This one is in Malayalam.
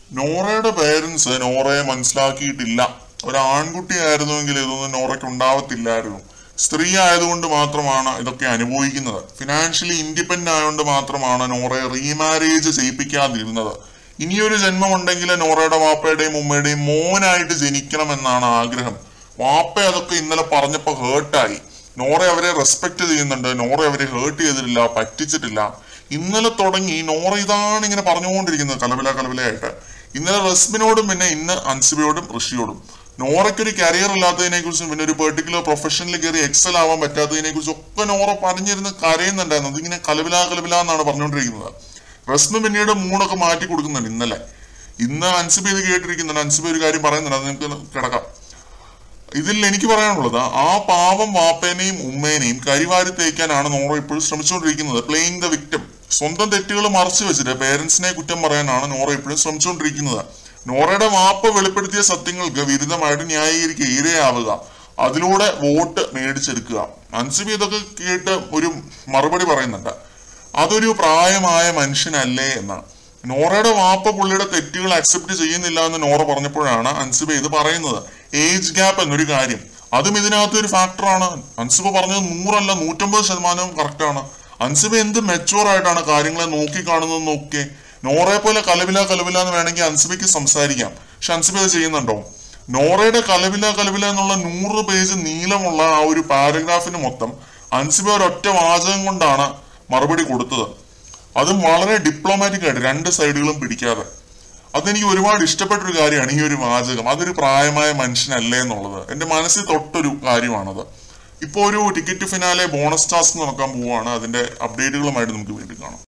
നോറയുടെ പേരൻസ് നോറയെ മനസ്സിലാക്കിയിട്ടില്ല ഒരു ആൺകുട്ടിയായിരുന്നുവെങ്കിൽ ഇതൊന്നും നോറയ്ക്ക് ഉണ്ടാവത്തില്ലായിരുന്നു സ്ത്രീ ആയതുകൊണ്ട് മാത്രമാണ് ഇതൊക്കെ അനുഭവിക്കുന്നത് ഫിനാൻഷ്യലി ഇൻഡിപെൻഡന്റ് ആയതുകൊണ്ട് മാത്രമാണ് നോറയെ റീമാരേജ് ചെയ്യിപ്പിക്കാതിരുന്നത് ഇനിയൊരു ജന്മം ഉണ്ടെങ്കിൽ നോറയുടെ വാപ്പയുടെയും ഉമ്മയുടെയും മോനായിട്ട് ജനിക്കണമെന്നാണ് ആഗ്രഹം വാപ്പ അതൊക്കെ ഇന്നലെ പറഞ്ഞപ്പോ ഹേർട്ടായി നോറ അവരെ റെസ്പെക്ട് ചെയ്യുന്നുണ്ട് നോറ അവരെ ഹേർട്ട് ചെയ്തിട്ടില്ല പറ്റിച്ചിട്ടില്ല ഇന്നലെ തുടങ്ങി നോറ ഇതാണ് ഇങ്ങനെ പറഞ്ഞുകൊണ്ടിരിക്കുന്നത് കലവില കലവിലയായിട്ട് ഇന്നലെ റസ്മിനോടും പിന്നെ ഇന്ന് അൻസിബയോടും ഋഷിയോടും നോറയ്ക്കൊരു കരിയർ ഇല്ലാത്തതിനെ കുറിച്ചും പിന്നെ ഒരു പെർട്ടിക്കുലർ പ്രൊഫഷനിൽ കയറി എക്സൽ ആവാൻ പറ്റാത്തതിനെ കുറിച്ചും ഒക്കെ നോറ പറഞ്ഞിരുന്ന് കരയുന്നുണ്ടായിരുന്നു അതിങ്ങനെ കലവില കലവില എന്നാണ് പറഞ്ഞുകൊണ്ടിരിക്കുന്നത് റസ്മി പിന്നീട് മൂടൊക്കെ മാറ്റി കൊടുക്കുന്നുണ്ട് ഇന്നലെ ഇന്ന് അൻസിബ ഇത് കേട്ടിരിക്കുന്നുണ്ട് അൻസിബ ഒരു കാര്യം പറയുന്നുണ്ട് അത് നിങ്ങൾക്ക് കിടക്കാം ഇതിൽ എനിക്ക് പറയാനുള്ളത് ആ പാവം വാപ്പേനെയും ഉമ്മേനെയും കരിവാരി തേക്കാനാണ് നോറ ഇപ്പോഴും ശ്രമിച്ചുകൊണ്ടിരിക്കുന്നത് പ്ലേയിങ് ദ വിക്ടിം സ്വന്തം തെറ്റുകൾ മറച്ചു വെച്ചിട്ട് പേരൻസിനെ കുറ്റം പറയാനാണ് നോറ ഇപ്പോഴും ശ്രമിച്ചുകൊണ്ടിരിക്കുന്നത് നോറയുടെ വാപ്പ വെളിപ്പെടുത്തിയ സത്യങ്ങൾക്ക് വിരുദ്ധമായിട്ട് ന്യായീകരിക്കുക ഇരയാവുക അതിലൂടെ വോട്ട് മേടിച്ചെടുക്കുക അൻസിബി ഇതൊക്കെ കേട്ട് ഒരു മറുപടി പറയുന്നുണ്ട് അതൊരു പ്രായമായ മനുഷ്യനല്ലേ എന്നാണ് നോറയുടെ വാപ്പ പുള്ളിയുടെ തെറ്റുകൾ അക്സെപ്റ്റ് ചെയ്യുന്നില്ല എന്ന് നോറ പറഞ്ഞപ്പോഴാണ് അൻസിബ ഇത് പറയുന്നത് ഏജ് ഗ്യാപ്പ് എന്നൊരു കാര്യം അതും ഇതിനകത്ത് ഒരു ഫാക്ടറാണ് അൻസിബ പറഞ്ഞത് നൂറല്ല നൂറ്റമ്പത് ശതമാനവും കറക്റ്റാണ് അൻസിബ എന്ത് മെച്ചുവർ ആയിട്ടാണ് കാര്യങ്ങളെ നോക്കി കാണുന്നത് നോക്കിയേ നോറയെ പോലെ കലവില കലവില എന്ന് വേണമെങ്കിൽ അൻസിബയ്ക്ക് സംസാരിക്കാം പക്ഷെ അൻസിബ അത് ചെയ്യുന്നുണ്ടോ നോറയുടെ കലവില കലവില എന്നുള്ള നൂറ് പേജ് നീളമുള്ള ആ ഒരു പാരഗ്രാഫിന് മൊത്തം അൻസിബ ഒരൊറ്റ വാചകം കൊണ്ടാണ് മറുപടി കൊടുത്തത് അതും വളരെ ഡിപ്ലോമാറ്റിക് ആയിട്ട് രണ്ട് സൈഡുകളും പിടിക്കാതെ അതെനിക്ക് ഒരുപാട് ഇഷ്ടപ്പെട്ടൊരു കാര്യമാണ് ഈ ഒരു വാചകം അതൊരു പ്രായമായ മനുഷ്യനല്ലേ എന്നുള്ളത് എന്റെ മനസ്സിൽ തൊട്ടൊരു കാര്യമാണത് ഇപ്പോൾ ഒരു ടിക്കറ്റ് ഫിനാലെ ബോണസ് ടാസ്ക് നടക്കാൻ പോവുകയാണ് അതിന്റെ അപ്ഡേറ്റുകളുമായിട്ട് നമുക്ക് വീണ്ടും കാണാം